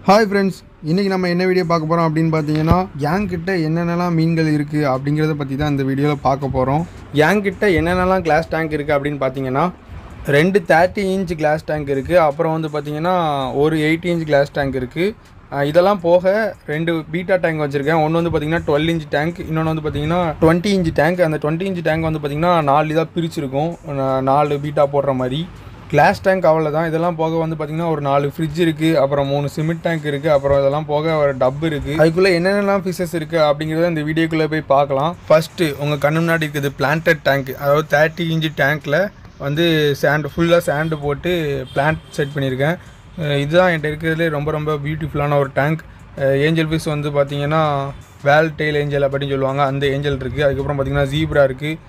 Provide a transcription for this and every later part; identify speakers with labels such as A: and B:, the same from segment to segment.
A: hi friends இன்றைக்கி நம்ம என்ன வீடியோ பார்க்க போகிறோம் அப்படின்னு பார்த்தீங்கன்னா கிட்ட என்னென்னலாம் மீன்கள் இருக்குது அப்படிங்கிறத பற்றி தான் இந்த வீடியோவில் பார்க்க போகிறோம் கிட்ட என்னென்னலாம் கிளாஸ் டேங்க் இருக்குது அப்படின்னு பார்த்தீங்கன்னா ரெண்டு தேர்ட்டி இன்ச் கிளாஸ் டேங்க் இருக்குது அப்புறம் வந்து பார்த்தீங்கன்னா ஒரு எயிட்டி இன்ச் கிளாஸ் டேங்க் இருக்குது இதெல்லாம் போக ரெண்டு பீட்டா டேங்க் வச்சுருக்கேன் ஒன்று வந்து பார்த்தீங்கன்னா டுவெல் இன்ச் டேங்க் இன்னொன்று வந்து பார்த்தீங்கன்னா டுவெண்ட்டி இன்ச் டேங்க் அந்த டுவெண்ட்டி இன்ச் டேங்க் வந்து பார்த்தீங்கன்னா நாலு இதாக பிரிச்சிருக்கும் நா- நாலு பீட்டா போடுற மாதிரி கிளாஸ் டேங்க் அவ்வளோதான் இதெல்லாம் போக வந்து பார்த்தீங்கன்னா ஒரு நாலு ஃப்ரிட்ஜ் இருக்குது அப்புறம் மூணு சிமெண்ட் டேங்க் இருக்குது அப்புறம் இதெல்லாம் போக ஒரு டப் இருக்குது அதுக்குள்ளே என்னென்னலாம் ஃபிஷஸ் இருக்குது அப்படிங்கிறத இந்த வீடியோக்குள்ளே போய் பார்க்கலாம் ஃபஸ்ட்டு உங்கள் கண்ணு முன்னாடி இருக்குது பிளான்டட் டேங்க் அதாவது தேர்ட்டி இன்ச்சு டேங்க்கில் வந்து சாண்டு ஃபுல்லாக சாண்டு போட்டு பிளான்ட் செட் பண்ணியிருக்கேன் அஹ் இதுதான் என்கிட்ட இருக்கிறதுலே ரொம்ப ரொம்ப பியூட்டிஃபுல்லான ஒரு டேங்க் ஏஞ்சல் ஃபிஷ் வந்து பார்த்தீங்கன்னா வேல் டெய்ல் ஏஞ்சல் அப்படின்னு சொல்லுவாங்க அந்த ஏஞ்சல் இருக்குது அதுக்கப்புறம் பார்த்தீங்கன்னா ஜீப்ரா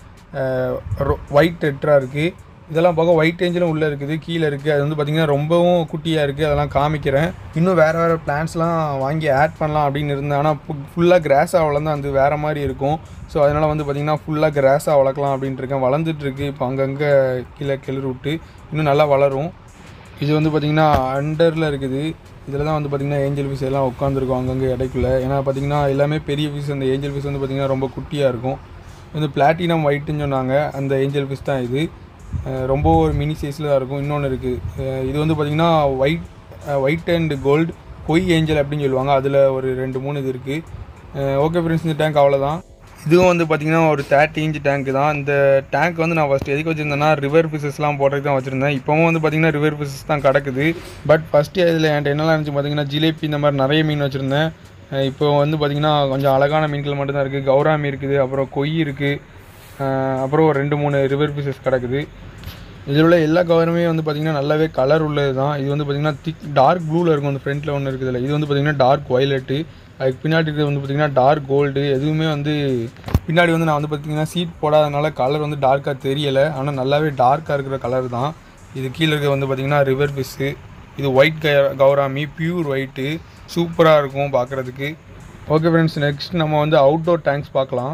A: இருக்குது ஒயிட் டெட்ரா இருக்குது இதெல்லாம் போக ஒயிட் ஏஞ்சலும் உள்ளே இருக்குது கீழே இருக்குது அது வந்து பார்த்திங்கன்னா ரொம்பவும் குட்டியாக இருக்குது அதெல்லாம் காமிக்கிறேன் இன்னும் வேறு வேறு பிளான்ஸ்லாம் வாங்கி ஆட் பண்ணலாம் அப்படின்னு இருந்தேன் ஆனால் ஃபுல்லாக கிராஸாக வளர்ந்து அது வேறு மாதிரி இருக்கும் ஸோ அதனால் வந்து பார்த்திங்கன்னா ஃபுல்லாக கிராஸாக வளர்க்கலாம் அப்படின்ட்டு இருக்கேன் வளர்ந்துட்டுருக்கு இப்போ அங்கங்கே கீழே கிளறி விட்டு இன்னும் நல்லா வளரும் இது வந்து பார்த்திங்கன்னா அண்டரில் இருக்குது இதில் தான் வந்து பார்த்திங்கன்னா ஏஞ்சல் ஃபிஷ் எல்லாம் உட்காந்துருக்கும் அங்கங்கே இடைக்குள்ள ஏன்னா பார்த்திங்கன்னா எல்லாமே பெரிய ஃபிஷ் அந்த ஏஞ்சல் ஃபிஷ் வந்து பார்த்திங்கன்னா ரொம்ப குட்டியாக இருக்கும் இது வந்து பிளாட்டினம் ஒயிட்டுன்னு சொன்னாங்க அந்த ஏஞ்சல் ஃபிஷ் தான் இது அஹ் ரொம்ப ஒரு மினி சைஸில் தான் இருக்கும் இன்னொன்று இருக்குது இது வந்து பார்த்திங்கன்னா ஒயிட் ஒயிட் அண்ட் கோல்டு பொய் ஏஞ்சல் அப்படின்னு சொல்லுவாங்க அதில் ஒரு ரெண்டு மூணு இது இருக்குது ஓகே ஃப்ரெண்ட்ஸ் இந்த டேங்க் அவ்வளோதான் இதுவும் வந்து பார்த்திங்கன்னா ஒரு தேர்ட்டி இன்ச் டேங்க் தான் இந்த டேங்க் வந்து நான் ஃபஸ்ட்டு எதுக்கு வச்சுருந்தேன்னா ரிவர் ஃபிஷஸ்லாம் போடுறதுக்கு தான் வச்சுருந்தேன் இப்போவும் வந்து பார்த்திங்கன்னா ரிவர் ஃபிஷஸ் தான் கிடக்குது பட் ஃபஸ்ட்டு இதில் என்கிட்ட என்னெல்லாம் இருந்துச்சு பார்த்தீங்கன்னா ஜிலேபி இந்த மாதிரி நிறைய மீன் வச்சுருந்தேன் அஹ் இப்போ வந்து பார்த்திங்கன்னா கொஞ்சம் அழகான மீன்கள் மட்டும்தான் இருக்குது கௌராமி இருக்குது அப்புறம் கொய் இருக்குது அப்புறம் ஒரு ரெண்டு மூணு ரிவர் ஃபிஷஸ் கிடக்குது இதில் உள்ள எல்லா கவருமே வந்து பார்த்திங்கன்னா நல்லாவே கலர் உள்ளது தான் இது வந்து பார்த்திங்கன்னா திக் டார்க் ப்ளூவில் இருக்கும் அந்த ஃப்ரண்ட்டில் ஒன்று இருக்குதுல்ல இது வந்து பார்த்திங்கன்னா டார்க் வயலட்டு அதுக்கு பின்னாடி இருக்கிறது வந்து பார்த்திங்கன்னா டார்க் கோல்டு எதுவுமே வந்து பின்னாடி வந்து நான் வந்து பார்த்திங்கன்னா சீட் போடாதனால கலர் வந்து டார்க்காக தெரியலை ஆனால் நல்லாவே டார்க்காக இருக்கிற கலர் தான் இது கீழே இருக்கிறது வந்து பார்த்திங்கன்னா ரிவர் ஃபிஷ்ஷு இது ஒயிட் க கௌராமி பியூர் ஒயிட்டு சூப்பராக இருக்கும் பார்க்குறதுக்கு ஓகே ஃப்ரெண்ட்ஸ் நெக்ஸ்ட் நம்ம வந்து அவுட்டோர் டேங்க்ஸ் பார்க்கலாம்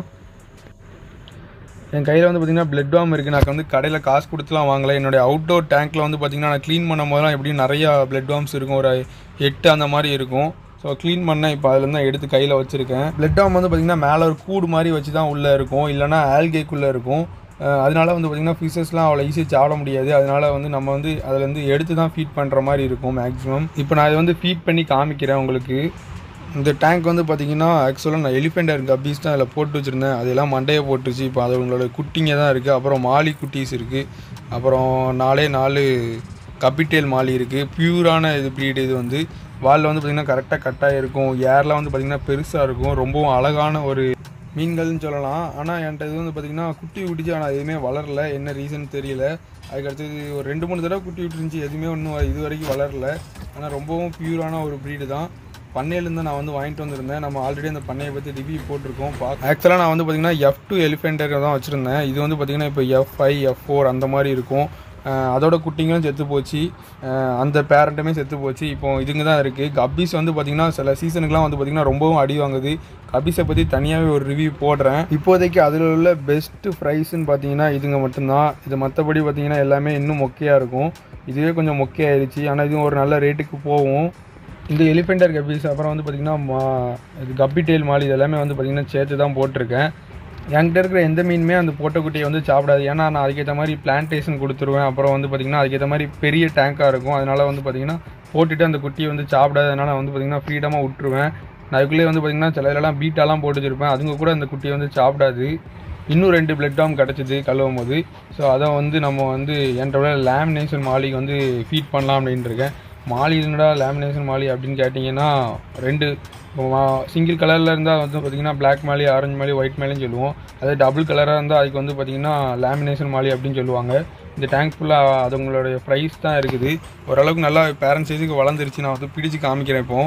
A: என் கையில் வந்து பார்த்தீங்கன்னா பிளட் வாம் இருக்குது நான் வந்து கடையில் காசு கொடுத்துலாம் வாங்கல என்னுடைய அவுட்டோர் டேங்க்கில் வந்து பார்த்தீங்கன்னா நான் க்ளீன் பண்ணும் போதெல்லாம் எப்படியும் நிறையா பிளட் வாம்ஸ் இருக்கும் ஒரு எட்டு அந்த மாதிரி இருக்கும் ஸோ க்ளீன் பண்ணேன் இப்போ அதுலேருந்து தான் எடுத்து கையில் வச்சுருக்கேன் பிளட் வாம் வந்து பார்த்திங்கன்னா மேலே ஒரு கூடு மாதிரி வச்சு தான் உள்ளே இருக்கும் இல்லைனா ஆல்கேக்குள்ளே இருக்கும் அஹ் அதனால வந்து பார்த்திங்கன்னா ஃபிஷஸ்லாம் அவ்வளோ ஈஸியாக சாப்பிட முடியாது அதனால வந்து நம்ம வந்து அதுலேருந்து எடுத்து தான் ஃபீட் பண்ணுற மாதிரி இருக்கும் மேக்ஸிமம் இப்போ நான் இதை வந்து ஃபீட் பண்ணி காமிக்கிறேன் உங்களுக்கு இந்த டேங்க் வந்து பார்த்தீங்கன்னா ஆக்சுவலாக நான் எலிஃபெண்ட் இருக்க கப்பீஸ் தான் அதில் போட்டு வச்சுருந்தேன் அதெல்லாம் மண்டையை போட்டுருச்சு இப்போ அது உங்களோட குட்டிங்க தான் இருக்குது அப்புறம் மாலி குட்டீஸ் இருக்குது அப்புறம் நாலே நாலு கப்பிட்டேல் மாலி இருக்குது பியூரான இது ப்ரீடு இது வந்து வாலில் வந்து பார்த்திங்கன்னா கரெக்டாக கட்டாக இருக்கும் ஏர்லாம் வந்து பார்த்திங்கன்னா பெருசாக இருக்கும் ரொம்பவும் அழகான ஒரு மீன்கள்னு சொல்லலாம் ஆனால் என்கிட்ட இது வந்து பார்த்திங்கன்னா குட்டி விட்டுச்சு ஆனால் எதுவுமே வளரல என்ன ரீசன் தெரியல அதுக்கு அடுத்தது ஒரு ரெண்டு மூணு தடவை குட்டி விட்டுருந்துச்சு எதுவுமே ஒன்றும் இது வரைக்கும் வளரல ஆனால் ரொம்பவும் பியூரான ஒரு ப்ரீடு தான் பண்ணையிலேருந்து நான் வந்து வாங்கிட்டு வந்திருந்தேன் நம்ம ஆல்ரெடி அந்த பண்ணையை பற்றி ரிவ்யூ போட்டிருக்கோம் பா ஆக்சுவலாக நான் வந்து பார்த்திங்கன்னா எஃப் டூ எலிஃபென்டர் தான் வச்சுருந்தேன் இது வந்து பார்த்திங்கன்னா இப்போ எஃப் ஃபைவ் எஃப் ஃபோர் அந்த மாதிரி இருக்கும் அஹ் அதோட குட்டிங்களும் செத்து போச்சு அஹ் அந்த பேரண்ட்டுமே செத்து போச்சு இப்போ இதுங்க தான் இருக்குது கப்பீஸ் வந்து பார்த்திங்கன்னா சில சீசனுக்குலாம் வந்து பார்த்திங்கன்னா ரொம்பவும் அடி வாங்குது கப்பீஸை பற்றி தனியாகவே ஒரு ரிவ்யூ போடுறேன் இப்போதைக்கு அதில் உள்ள பெஸ்ட்டு ப்ரைஸ்ன்னு பார்த்தீங்கன்னா இதுங்க மட்டும்தான் இது மற்றபடி பார்த்தீங்கன்னா எல்லாமே இன்னும் மொக்கையாக இருக்கும் இதுவே கொஞ்சம் மொக்கையாயிருச்சு ஆனால் இதுவும் ஒரு நல்ல ரேட்டுக்கு போகும் இந்த எலிஃபெண்டர் கப்பீஸ் அப்புறம் வந்து பார்த்திங்கன்னா மா இது கப்பி டெயில் மாலி இது எல்லாமே வந்து பார்த்திங்கன்னா சேர்த்து தான் போட்டிருக்கேன் என்கிட்ட இருக்கிற எந்த மீனுமே அந்த போட்டக்குட்டியை வந்து சாப்பிடாது ஏன்னா நான் அதுக்கேற்ற மாதிரி பிளான்டேஷன் கொடுத்துருவேன் அப்புறம் வந்து பார்த்திங்கன்னா அதுக்கேற்ற மாதிரி பெரிய டேங்காக இருக்கும் அதனால் வந்து பார்த்திங்கன்னா போட்டுட்டு அந்த குட்டியை வந்து சாப்பிடாதனால வந்து பார்த்திங்கன்னா ஃப்ரீடமாக விட்டுருவேன் நான் அதுக்குள்ளேயே வந்து பார்த்திங்கன்னா சில இதெல்லாம் பீட்டாலாம் போட்டு வச்சிருப்பேன் அதுங்க கூட அந்த குட்டியை வந்து சாப்பிடாது இன்னும் ரெண்டு பிளட் டாம் கிடச்சிது கழுவும் போது ஸோ அதை வந்து நம்ம வந்து என்கிட்ட லேமினேஷன் மாலிக்கு வந்து ஃபீட் பண்ணலாம் அப்படின்ட்டு இருக்கேன் மாலி என்னடா லேமினேஷன் மாலி அப்படின்னு கேட்டிங்கன்னா ரெண்டு சிங்கிள் கலரில் இருந்தால் வந்து பார்த்திங்கன்னா Black molly orange molly white மாலின்னு சொல்லுவோம் அதே டபுள் கலராக இருந்தால் அதுக்கு வந்து பார்த்திங்கன்னா லேமினேஷன் மாலி அப்படின்னு சொல்லுவாங்க இந்த டேங்க் ஃபுல்லாக அதுங்களுடைய ப்ரைஸ் தான் இருக்குது ஓரளவுக்கு நல்லா பேரண்ட்ஸ் சைஸுக்கு வளர்ந்துருச்சு நான் வந்து பிடிச்சு காமிக்கிறேன் இப்போ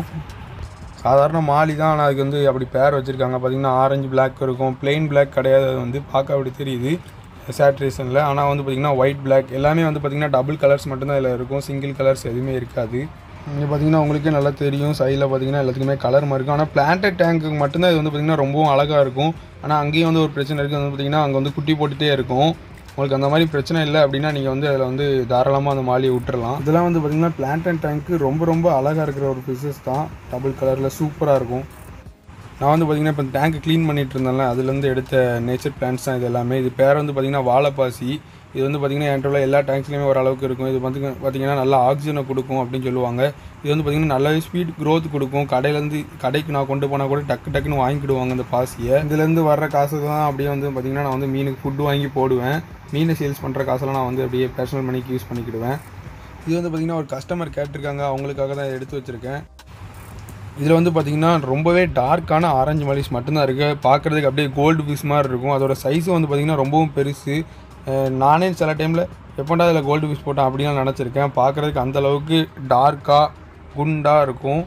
A: சாதாரண மாலி தான் ஆனால் அதுக்கு வந்து அப்படி பேர் வச்சுருக்காங்க பார்த்தீங்கன்னா ஆரஞ்சு Black இருக்கும் plain Black கிடையாது அது வந்து பார்க்க அப்படி தெரியுது சேட்ரேஷனில் ஆனால் வந்து பார்த்திங்கன்னா ஒயிட் Black எல்லாமே வந்து பார்த்திங்கன்னா டபுள் கலர்ஸ் மட்டும்தான் இதில் இருக்கும் சிங்கிள் கலர்ஸ் எதுவுமே இருக்காது இங்கே பார்த்தீங்கன்னா உங்களுக்கே நல்லா தெரியும் சைடில் பார்த்தீங்கன்னா எல்லாத்துக்குமே கலர் இருக்கும் ஆனால் பிளான்டட் டேங்க்கு மட்டும்தான் இது வந்து பார்த்திங்கன்னா ரொம்பவும் அழகாக இருக்கும் ஆனால் அங்கேயும் வந்து ஒரு பிரச்சனை இருக்குது வந்து பார்த்திங்கன்னா அங்கே வந்து குட்டி போட்டுகிட்டே இருக்கும் உங்களுக்கு அந்த மாதிரி பிரச்சனை இல்லை அப்படின்னா நீங்கள் வந்து அதில் வந்து தாராளமாக அந்த மாலியை விட்டுறலாம் இதெல்லாம் வந்து பார்த்திங்கன்னா பிளான்ட் அண்ட் டேங்க்கு ரொம்ப ரொம்ப அழகாக இருக்கிற ஒரு பிசஸ் தான் டபுள் கலரில் சூப்பராக இருக்கும் நான் வந்து பார்த்திங்கன்னா இப்போ டேங்க் க்ளீன் பண்ணிட்டு இருந்தேன்ல அதுலேருந்து எடுத்த நேச்சர் பிளான்ட்ஸ் தான் இது எல்லாமே இது பேர் வந்து பார்த்திங்கன்னா வாழைப்பாசி இது வந்து பார்த்திங்கன்னா என்கிட்ட உள்ள எல்லா டேங்க்ஸ்லையுமே ஓரளவுக்கு இருக்கும் இது வந்து பார்த்திங்கன்னா நல்லா ஆக்சிஜனை கொடுக்கும் அப்படின்னு சொல்லுவாங்க இது வந்து பார்த்திங்கன்னா நல்லாவே ஸ்பீட் growth கொடுக்கும் கடையிலேருந்து கடைக்கு நான் கொண்டு போனால் கூட டக்கு டக்குன்னு வாங்கிக்கிடுவாங்க இந்த பாசியை இதுலேருந்து வர்ற காசு தான் அப்படியே வந்து பார்த்திங்கன்னா நான் வந்து மீனுக்கு ஃபுட்டு வாங்கி போடுவேன் மீனை சேல்ஸ் பண்ணுற காசெல்லாம் நான் வந்து அப்படியே பர்சனல் மணிக்கு யூஸ் பண்ணிக்கிடுவேன் இது வந்து பார்த்திங்கன்னா ஒரு கஸ்டமர் கேட்டிருக்காங்க அவங்களுக்காக தான் இதை எடுத்து வச்சுருக்கேன் இதில் வந்து பார்த்தீங்கன்னா ரொம்பவே டார்க்கான ஆரஞ்சு மலிஸ் மட்டும்தான் இருக்குது பார்க்குறதுக்கு அப்படியே கோல்டு பீஸ் மாதிரி இருக்கும் அதோட சைஸும் வந்து பார்த்திங்கன்னா ரொம்பவும் பெருசு அஹ் நானே சில டைமில் எப்போண்டா அதில் கோல்டு பீஸ் போட்டேன் அப்படின்னு நினச்சிருக்கேன் பார்க்குறதுக்கு அந்த அளவுக்கு டார்க்காக குண்டாக இருக்கும்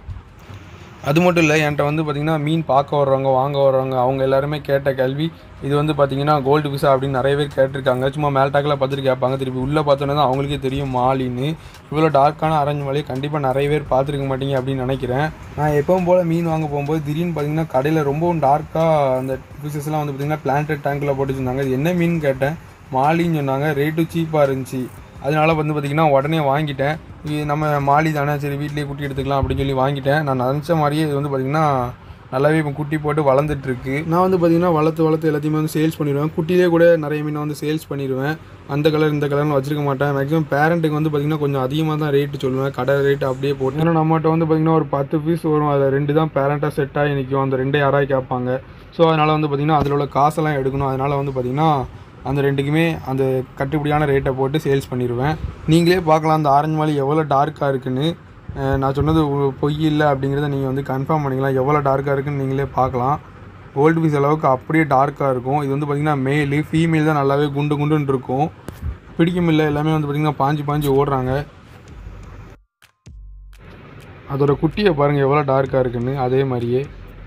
A: அது மட்டும் இல்லை என்கிட்ட வந்து பார்த்திங்கன்னா மீன் பார்க்க வர்றவங்க வாங்க வர்றவங்க அவங்க எல்லாருமே கேட்ட கேள்வி இது வந்து பார்த்திங்கன்னா கோல்டு பீஸா அப்படின்னு நிறைய பேர் கேட்டிருக்காங்க சும்மா மேல்டாக்கில் பார்த்துட்டு கேட்பாங்க திருப்பி உள்ளே பார்த்தோன்னே தான் அவங்களுக்கே தெரியும் மாலின்னு இவ்வளோ டார்க்கான ஆரஞ்சு மலையை கண்டிப்பாக நிறைய பேர் பார்த்துருக்க மாட்டீங்க அப்படின்னு நினைக்கிறேன் நான் எப்பவும் போல் மீன் வாங்க போகும்போது திடீர்னு பார்த்தீங்கன்னா கடையில் ரொம்பவும் டார்க்காக அந்த பீசஸ்லாம் வந்து பார்த்திங்கன்னா பிளான்டட் டேங்க்கில் போட்டு வச்சிருந்தாங்க இது என்ன மீன் கேட்டேன் மாலின்னு சொன்னாங்க ரேட்டும் சீப்பாக இருந்துச்சு அதனால வந்து பார்த்திங்கன்னா உடனே வாங்கிட்டேன் இது நம்ம மாலி தானே சரி வீட்லேயே குட்டி எடுத்துக்கலாம் அப்படின்னு சொல்லி வாங்கிட்டேன் நான் நினச்ச மாதிரியே இது வந்து பார்த்திங்கன்னா நல்லாவே இப்போ குட்டி போட்டு வளர்ந்துட்டு இருக்கு நான் வந்து பார்த்திங்கன்னா வளர்த்து வளர்த்து எல்லாத்தையுமே வந்து சேல்ஸ் பண்ணிடுவேன் குட்டிலே கூட நிறைய மீனை வந்து சேல்ஸ் பண்ணிடுவேன் அந்த கலர் இந்த கலர்னு வச்சிருக்க மாட்டேன் மேக்ஸிமம் பேரண்ட்டுக்கு வந்து பார்த்திங்கன்னா கொஞ்சம் அதிகமாக தான் ரேட்டு சொல்லுவேன் கடை ரேட்டு அப்படியே போட்டு ஏன்னா நம்மகிட்ட வந்து பார்த்திங்கன்னா ஒரு பத்து பீஸ் வரும் அதில் ரெண்டு தான் பேரண்ட்டாக செட் ஆகி நிற்கும் அந்த ரெண்டே யாராவது கேட்பாங்க ஸோ அதனால் வந்து பார்த்திங்கன்னா அதில் உள்ள காசெல்லாம் எடுக்கணும் அதனால் வந்து பார்த்திங்கன்னா அந்த ரெண்டுக்குமே அந்த கட்டுப்படியான ரேட்டை போட்டு சேல்ஸ் பண்ணிடுவேன் நீங்களே பார்க்கலாம் அந்த ஆரஞ்சு மாலி எவ்வளோ டார்க்காக இருக்குன்னு அஹ் நான் சொன்னது ஒரு பொய் இல்லை அப்படிங்கிறத நீங்கள் வந்து கன்ஃபார்ம் பண்ணிக்கலாம் எவ்வளோ டார்க்காக இருக்குன்னு நீங்களே பார்க்கலாம் கோல்டு பீஸ் அளவுக்கு அப்படியே டார்க்காக இருக்கும் இது வந்து பார்த்திங்கன்னா மேலு ஃபீமேல் தான் நல்லாவே குண்டு குண்டுன்னு இருக்கும் பிடிக்கும் இல்லை எல்லாமே வந்து பார்த்திங்கன்னா பாஞ்சு பாஞ்சு ஓடுறாங்க அதோட குட்டியை பாருங்கள் எவ்வளோ டார்க்காக இருக்குன்னு அதே மாதிரியே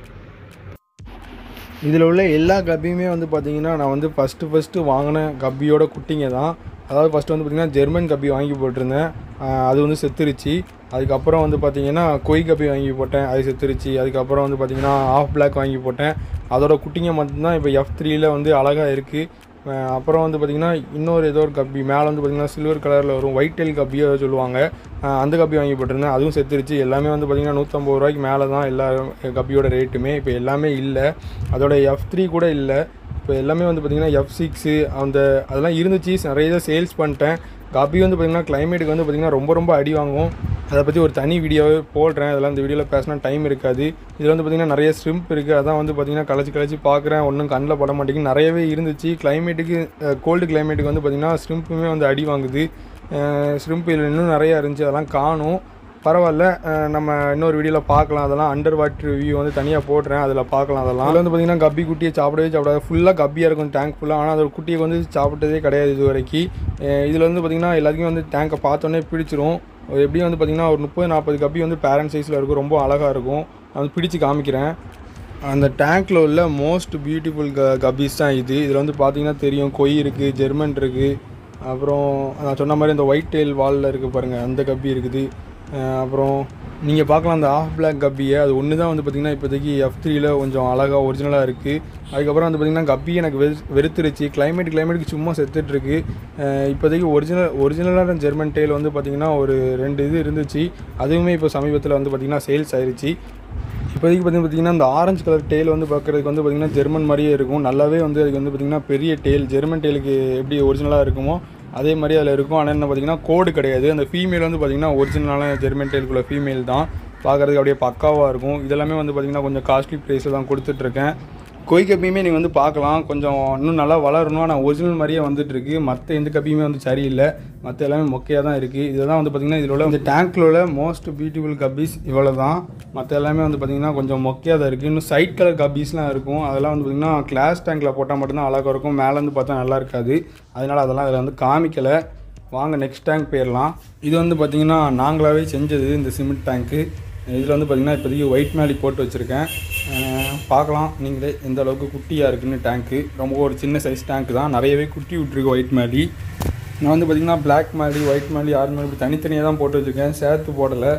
A: இதில் உள்ள எல்லா கப்பியுமே வந்து பார்த்தீங்கன்னா நான் வந்து ஃபஸ்ட்டு ஃபஸ்ட்டு வாங்கின கப்பியோட குட்டிங்க தான் அதாவது ஃபஸ்ட்டு வந்து பார்த்திங்கன்னா ஜெர்மன் கப்பி வாங்கி போட்டிருந்தேன் ஆஹ் அது வந்து செத்துருச்சு அதுக்கப்புறம் வந்து பார்த்தீங்கன்னா கொய் கப்பி வாங்கி போட்டேன் அது செத்துருச்சு அதுக்கப்புறம் வந்து பார்த்தீங்கன்னா ஆஃப் பிளாக் வாங்கி போட்டேன் அதோட குட்டிங்க மட்டும்தான் இப்போ எஃப் த்ரீயில் வந்து அழகாக இருக்குது அப்புறம் வந்து பார்த்திங்கன்னா இன்னொரு ஏதோ ஒரு கப்பி மேலே வந்து பார்த்திங்கன்னா சில்வர் கலரில் வரும் ஒயிட் டெயில் கப்பியோ ஏதோ சொல்லுவாங்க ஆஹ் அந்த கப்பி வாங்கி போட்டிருந்தேன் அதுவும் செத்துருச்சு எல்லாமே வந்து பார்த்திங்கன்னா நூற்றம்பது ரூபாய்க்கு மேலே தான் எல்லா கப்பியோட ரேட்டுமே இப்போ எல்லாமே இல்லை அதோட எஃப் த்ரீ கூட இல்லை இப்போ எல்லாமே வந்து பார்த்திங்கன்னா எஃப் சிக்ஸு அந்த அதெல்லாம் இருந்துச்சு நிறைய இதை சேல்ஸ் பண்ணிட்டேன் கப்பி வந்து பார்த்திங்கன்னா கிளைமேட்டுக்கு வந்து பார்த்திங்கன்னா ரொம்ப ரொம்ப அடி வாங்கும் அதை பற்றி ஒரு தனி வீடியோவே போடுறேன் அதெல்லாம் இந்த வீடியோவில் பேசினா டைம் இருக்காது இதில் வந்து பார்த்திங்கன்னா நிறைய ஸ்ட்ரிம்ப் இருக்குது அதான் வந்து பார்த்திங்கன்னா கழிச்சு கழிச்சு பார்க்குறேன் ஒன்றும் கண்ணில் பட மாட்டேங்குது நிறையவே இருந்துச்சு கிளைமேட்டுக்கு கோல்டு கிளைமேட்டுக்கு வந்து பார்த்திங்கன்னா ஸ்ட்ரிம்ப்புமே வந்து அடி வாங்குது ஸ்ட்ரிம்ப் இதில் இன்னும் நிறையா இருந்துச்சு அதெல்லாம் காணும் பரவாயில்ல அஹ் நம்ம இன்னொரு வீடியோவில் பார்க்கலாம் அதெல்லாம் அண்டர் வாட்டர் ரிவ்யூ வந்து தனியாக போடுறேன் அதில் பார்க்கலாம் அதெல்லாம் அதில் வந்து பார்த்திங்கன்னா கப்பி குட்டியை சாப்பிடவே சாப்பிடாது ஃபுல்லாக கப்பியாக இருக்கும் டேங்க் ஃபுல்லாக ஆனால் அதோட குட்டியை வந்து சாப்பிட்டதே கிடையாது இது வரைக்கும் இதில் வந்து பார்த்திங்கன்னா எல்லாத்துக்கும் வந்து டேங்கை பார்த்தோன்னே பிடிச்சிரும் எப்படியும் வந்து பார்த்திங்கன்னா ஒரு முப்பது நாற்பது கப்பி வந்து பேரண்ட் சைஸில் இருக்கும் ரொம்ப அழகாக இருக்கும் நான் வந்து பிடிச்சு காமிக்கிறேன் அந்த டேங்க்கில் உள்ள மோஸ்ட் பியூட்டிஃபுல் க கப்பீஸ் தான் இது இதில் வந்து பார்த்தீங்கன்னா தெரியும் கொய் இருக்குது ஜெர்மன் இருக்குது அப்புறம் நான் சொன்ன மாதிரி இந்த ஒயிட் டெயில் வாலில் இருக்குது பாருங்கள் அந்த கப்பி இருக்குது அஹ் அப்புறம் நீங்கள் பார்க்கலாம் அந்த ஆஃப் பிளாக் கப்பியை அது ஒன்று தான் வந்து பார்த்திங்கன்னா இப்போதைக்கு எஃப் த்ரீல கொஞ்சம் அழகாக ஒரிஜினலாக இருக்குது அதுக்கப்புறம் வந்து பார்த்திங்கன்னா கப்பி எனக்கு வெறு வெறுத்துருச்சு கிளைமேட் கிளைமேட்டுக்கு சும்மா செத்துட்ருக்கு இப்போதைக்கு ஒரிஜினல் ஒரிஜினலான ஜெர்மன் டெயில் வந்து பார்த்திங்கன்னா ஒரு ரெண்டு இது இருந்துச்சு அதுவுமே இப்போ சமீபத்தில் வந்து பார்த்திங்கன்னா சேல்ஸ் ஆயிருச்சு இப்போதைக்கு வந்து பார்த்திங்கன்னா இந்த ஆரஞ்சு கலர் டெயில் வந்து பார்க்குறதுக்கு வந்து பார்த்திங்கன்னா ஜெர்மன் மாதிரியே இருக்கும் நல்லாவே வந்து அதுக்கு வந்து பார்த்திங்கன்னா பெரிய டெயில் ஜெர்மன் டெயிலுக்கு எப்படி ஒரிஜினலாக இருக்குமோ அதே மாதிரி அதில் இருக்கும் ஆனால் என்ன பார்த்திங்கன்னா கோடு கிடையாது அந்த ஃபீமேல் வந்து பார்த்திங்கன்னா ஒரிஜினலான ஜெர்மன் டெயிலுக்குள்ள ஃபீமேல் தான் பார்க்குறதுக்கு அப்படியே பக்காவாக இருக்கும் இதெல்லாமே வந்து பார்த்திங்கன்னா கொஞ்சம் காஸ்ட்லி ப்ரைஸில் தான் கொடுத்துட்ருக்கேன் கொய் கப்பியுமே நீங்கள் வந்து பார்க்கலாம் கொஞ்சம் இன்னும் நல்லா வளரணும் ஆனால் ஒரிஜினல் மாதிரியே வந்துட்டு இருக்கு மற்ற எந்த கப்பியுமே வந்து சரியில்லை மற்ற எல்லாமே மொக்கையாக தான் இருக்குது இதெல்லாம் வந்து பார்த்திங்கன்னா இதில் உள்ள இந்த டேங்க்கில் உள்ள மோஸ்ட் பியூட்டிஃபுல் கப்பீஸ் இவ்வளோ தான் மற்ற எல்லாமே வந்து பார்த்திங்கன்னா கொஞ்சம் மொக்கையாக தான் இருக்குது இன்னும் சைட் கலர் கப்பீஸ்லாம் இருக்கும் அதெல்லாம் வந்து பார்த்திங்கன்னா கிளாஸ் டேங்க்கில் போட்டால் மட்டும்தான் அழகாக இருக்கும் மேலேருந்து பார்த்தா நல்லா இருக்காது அதனால் அதெல்லாம் அதில் வந்து காமிக்கலை வாங்க நெக்ஸ்ட் டேங்க் போயிடலாம் இது வந்து பார்த்திங்கன்னா நாங்களாகவே செஞ்சது இந்த சிமெண்ட் டேங்க்கு இதில் வந்து பார்த்திங்கன்னா இப்போதைக்கு ஒயிட் மேலி போட்டு வச்சுருக்கேன் அஹ் பார்க்கலாம் நீங்களே எந்த அளவுக்கு குட்டியாக இருக்குன்னு டேங்க்கு ரொம்ப ஒரு சின்ன சைஸ் டேங்க் தான் நிறையவே குட்டி விட்ருக்கு ஒயிட் மேலி நான் வந்து பார்த்திங்கன்னா பிளாக் மேலி ஒயிட் மேலி ஆறு மேலி இப்படி தனித்தனியாக தான் போட்டு வச்சுருக்கேன் சேர்த்து போடலை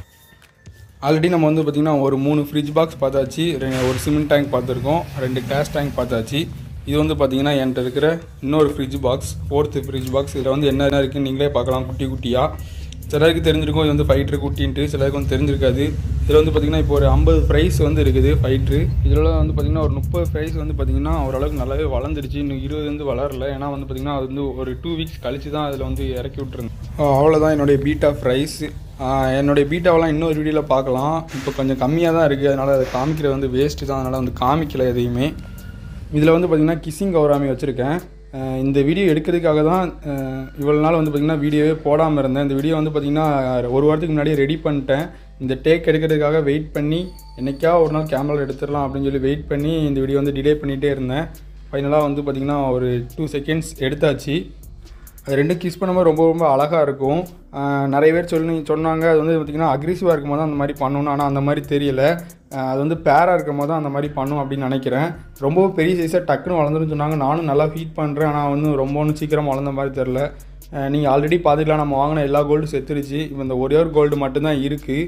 A: ஆல்ரெடி நம்ம வந்து பார்த்திங்கன்னா ஒரு மூணு ஃப்ரிட்ஜ் பாக்ஸ் பார்த்தாச்சு ரெ- ஒரு சிமெண்ட் டேங்க் பார்த்துருக்கோம் ரெண்டு கேஸ் டேங்க் பார்த்தாச்சு இது வந்து பார்த்தீங்கன்னா என்கிட்ட இருக்கிற இன்னொரு fridge box fourth fridge box இதில் வந்து என்ன இருக்குன்னு நீங்களே பார்க்கலாம் குட்டி குட்டியாக சிலருக்கு தெரிஞ்சிருக்கும் இது வந்து ஃபைட்ரு குட்டின்ட்டு சிலருக்கு வந்து தெரிஞ்சிருக்காது இதில் வந்து பார்த்திங்கன்னா இப்போ ஒரு ஐம்பது ப்ரைஸ் வந்து இருக்குது ஃபைட்ரு இதில் வந்து பார்த்திங்கன்னா ஒரு முப்பது ப்ரைஸ் வந்து பார்த்திங்கன்னா ஓரளவுக்கு நல்லாவே வளர்ந்துருச்சு இன்னும் இருபது வந்து வளரல ஏன்னா வந்து பார்த்திங்கன்னா அது வந்து ஒரு டூ வீக்ஸ் கழிச்சு தான் அதில் வந்து இறக்கி விட்ருங்க அவ்வளோதான் என்னுடைய பீட்டா ப்ரைஸ் என்னுடைய பீட்டாவெல்லாம் இன்னொரு வீடியோவில் பார்க்கலாம் இப்போ கொஞ்சம் கம்மியாக தான் இருக்குது அதனால் அதை காமிக்கிறது வந்து வேஸ்ட்டு தான் அதனால் வந்து காமிக்கல எதையுமே இதில் வந்து பார்த்திங்கன்னா கிஸ்ஸிங் கௌராமி வச்சுருக்கேன் அஹ் இந்த வீடியோ எடுக்கிறதுக்காக தான் அஹ் இவ்வளோ நாள் வந்து பார்த்திங்கன்னா வீடியோவே போடாமல் இருந்தேன் இந்த வீடியோ வந்து பார்த்திங்கன்னா ஒரு வாரத்துக்கு முன்னாடியே ரெடி பண்ணிட்டேன் இந்த டேக் எடுக்கிறதுக்காக வெயிட் பண்ணி என்னைக்கா ஒரு நாள் கேமரா எடுத்துடலாம் அப்படின்னு சொல்லி வெயிட் பண்ணி இந்த வீடியோ வந்து டிலே பண்ணிகிட்டே இருந்தேன் ஃபைனலாக வந்து பார்த்திங்கன்னா ஒரு டூ செகண்ட்ஸ் எடுத்தாச்சு அது ரெண்டும் கிஸ் பண்ணும்போது ரொம்ப ரொம்ப அழகாக இருக்கும் ஆஹ் நிறைய பேர் சொல்லி சொன்னாங்க அது வந்து பார்த்திங்கன்னா அக்ரெசிவாக இருக்கும் போது தான் அந்த மாதிரி பண்ணணும் ஆனால் அந்த மாதிரி தெரியல ஆஹ் அது வந்து பேராக இருக்கும் போது தான் அந்த மாதிரி பண்ணும் அப்படின்னு நினைக்கிறேன் ரொம்பவும் பெரிய சைஸாக டக்குன்னு வளர்ந்துருன்னு சொன்னாங்க நானும் நல்லா ஃபீட் பண்ணுறேன் ஆனால் வந்து ரொம்ப ஒன்றும் சீக்கிரம் வளர்ந்த மாதிரி தெரில நீங்கள் ஆல்ரெடி பார்த்துக்கலாம் நம்ம வாங்கின எல்லா கோல்டும் செத்துருச்சு இப்போ இந்த ஒரே ஒரு கோல்டு மட்டும்தான் இருக்குது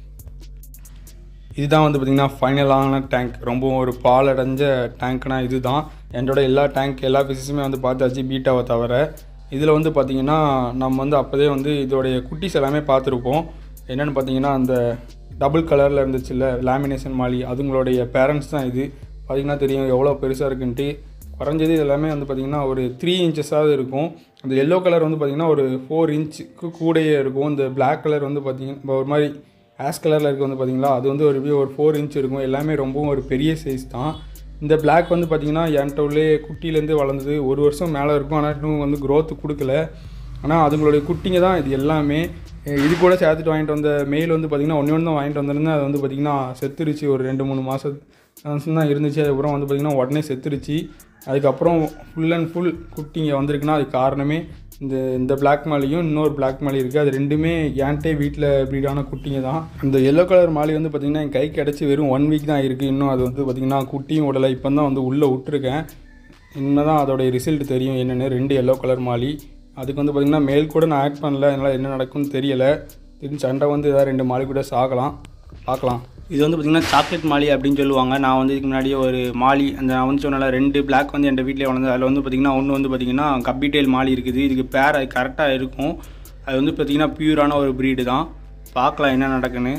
A: இதுதான் வந்து பார்த்திங்கன்னா ஃபைனலான டேங்க் ரொம்ப ஒரு பால் அடைஞ்ச டேங்க்னா இதுதான் என்னோட எல்லா டேங்க் எல்லா ஃபிஷஸுமே வந்து பார்த்தாச்சு பீட்டாவை தவிர இதில் வந்து பார்த்திங்கன்னா நம்ம வந்து அப்போதே வந்து இதோடைய குட்டிஸ் எல்லாமே பார்த்துருப்போம் என்னென்னு பார்த்தீங்கன்னா அந்த டபுள் கலரில் இருந்துச்சுல்ல லேமினேஷன் மாலி அதுங்களுடைய பேரண்ட்ஸ் தான் இது பார்த்திங்கன்னா தெரியும் எவ்வளோ பெருசாக இருக்குன்ட்டு குறைஞ்சது இது எல்லாமே வந்து பார்த்திங்கன்னா ஒரு த்ரீ இன்ச்சஸாவது இருக்கும் அந்த எல்லோ கலர் வந்து பார்த்திங்கன்னா ஒரு ஃபோர் இன்ச்சுக்கு கூடயே இருக்கும் இந்த Black கலர் வந்து பார்த்திங்கன்னா ஒரு மாதிரி ஆஷ் கலரில் இருக்க வந்து பார்த்தீங்களா அது வந்து ஒரு ஒரு ஃபோர் இன்ச் இருக்கும் எல்லாமே ரொம்பவும் ஒரு பெரிய சைஸ் தான் இந்த Black வந்து பார்த்தீங்கன்னா என்கிட்ட உள்ளே குட்டிலேருந்து வளர்ந்தது ஒரு வருஷம் மேலே இருக்கும் ஆனால் இன்னும் வந்து growth கொடுக்கல ஆனால் அதுங்களுடைய குட்டிங்க தான் இது எல்லாமே அஹ் இது கூட சேர்த்துட்டு வாங்கிட்டு வந்த மெயில் வந்து பார்த்திங்கன்னா ஒன்று ஒன்று தான் வாங்கிட்டு வந்திருந்தேன் அது வந்து பார்த்திங்கன்னா செத்துருச்சு ஒரு ரெண்டு மூணு மாதம் தான் இருந்துச்சு அதுக்கப்புறம் வந்து பார்த்திங்கன்னா உடனே செத்துருச்சு அதுக்கப்புறம் ஃபுல் அண்ட் ஃபுல் குட்டிங்க வந்திருக்குன்னா அதுக்கு காரணமே இந்த இந்த பிளாக் மாலியும் இன்னொரு பிளாக் மாலி இருக்குது அது ரெண்டுமே ஏன்ட்டே வீட்டில் ப்ரீடான குட்டிங்க தான் அந்த எல்லோ கலர் மாலி வந்து பார்த்திங்கன்னா என் கைக்கு கிடச்சி வெறும் ஒன் வீக் தான் இருக்குது இன்னும் அது வந்து பார்த்திங்கன்னா குட்டியும் விடலை இப்போ தான் வந்து உள்ளே விட்டுருக்கேன் இன்னும் தான் அதோடைய ரிசல்ட் தெரியும் என்னென்னு ரெண்டு எல்லோ கலர் மாலி அதுக்கு வந்து பார்த்திங்கன்னா மேல் கூட நான் ஆட் பண்ணல அதனால் என்ன நடக்கும்னு தெரியலை திடீர்னு சண்டை வந்து ஏதாவது ரெண்டு மாலி கூட சாகலாம் பார்க்கலாம்
B: இது வந்து பார்த்திங்கன்னா சாக்லேட் மாலி அப்படின்னு சொல்லுவாங்க நான் வந்து இதுக்கு முன்னாடியே ஒரு மாலி அந்த நான் வந்து சொன்னல ரெண்டு பிளாக் வந்து என் வீட்டிலே வளர்ந்தது அதில் வந்து பார்த்திங்கன்னா ஒன்று வந்து பார்த்திங்கன்னா கப்பிடேல் மாலி இருக்குது இதுக்கு பேர் அது கரெக்டாக இருக்கும் அது வந்து பார்த்திங்கன்னா பியூரான ஒரு ப்ரீடு தான் பார்க்கலாம் என்ன நடக்குன்னு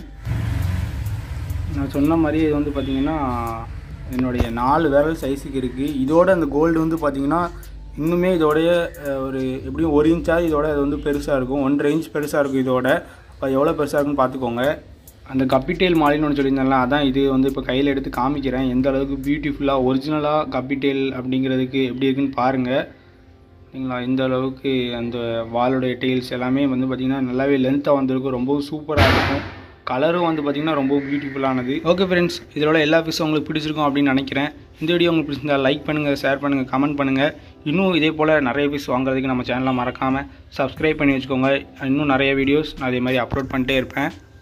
B: நான் சொன்ன மாதிரி இது வந்து பார்த்திங்கன்னா என்னுடைய நாலு விரல் சைஸுக்கு இருக்குது இதோட அந்த கோல்டு வந்து பார்த்திங்கன்னா இன்னுமே இதோடைய அஹ், ஒரு எப்படியும் ஒரு இன்ச்சாவது இதோட அது வந்து பெருசாக இருக்கும் ஒன்றரை இன்ச் பெருசாக இருக்கும் இதோட அப்போ எவ்வளோ பெருசாக இருக்குன்னு பார்த்துக்கோங்க அந்த கப்பிட்டேல் மாலின்னு ஒன்று சொல்லியிருந்தேன்ல அதான் இது வந்து இப்போ கையில் எடுத்து காமிக்கிறேன் எந்த அளவுக்கு பியூட்டிஃபுல்லாக ஒரிஜினலாக கப்பிட்டேல் அப்படிங்கிறதுக்கு எப்படி இருக்குன்னு பாருங்கள் சரிங்களா இந்த அளவுக்கு அந்த வாலோடைய டெயில்ஸ் எல்லாமே வந்து பார்த்திங்கன்னா நல்லாவே லென்த்தாக வந்திருக்கும் ரொம்பவும் சூப்பராக இருக்கும் கலரும் வந்து பார்த்திங்கன்னா ரொம்ப பியூட்டிஃபுல்லானது ஓகே ஃப்ரெண்ட்ஸ் இதோட எல்லா ஃபிஷும் உங்களுக்கு பிடிச்சிருக்கும் அப்படின்னு நினைக்கிறேன் இந்த வீடியோ உங்களுக்கு பிடிச்சிருந்தா லைக் பண்ணுங்கள் ஷேர் பண்ணுங்கள் கமெண்ட் பண்ணுங்கள் இன்னும் இதே போல் நிறைய ஃபிஷ் வாங்குறதுக்கு நம்ம சேனலை மறக்காமல் சப்ஸ்கிரைப் பண்ணி வச்சுக்கோங்க இன்னும் நிறைய வீடியோஸ் நான் அதே மாதிரி அப்லோட் பண்ணிட்டே இருப்பேன்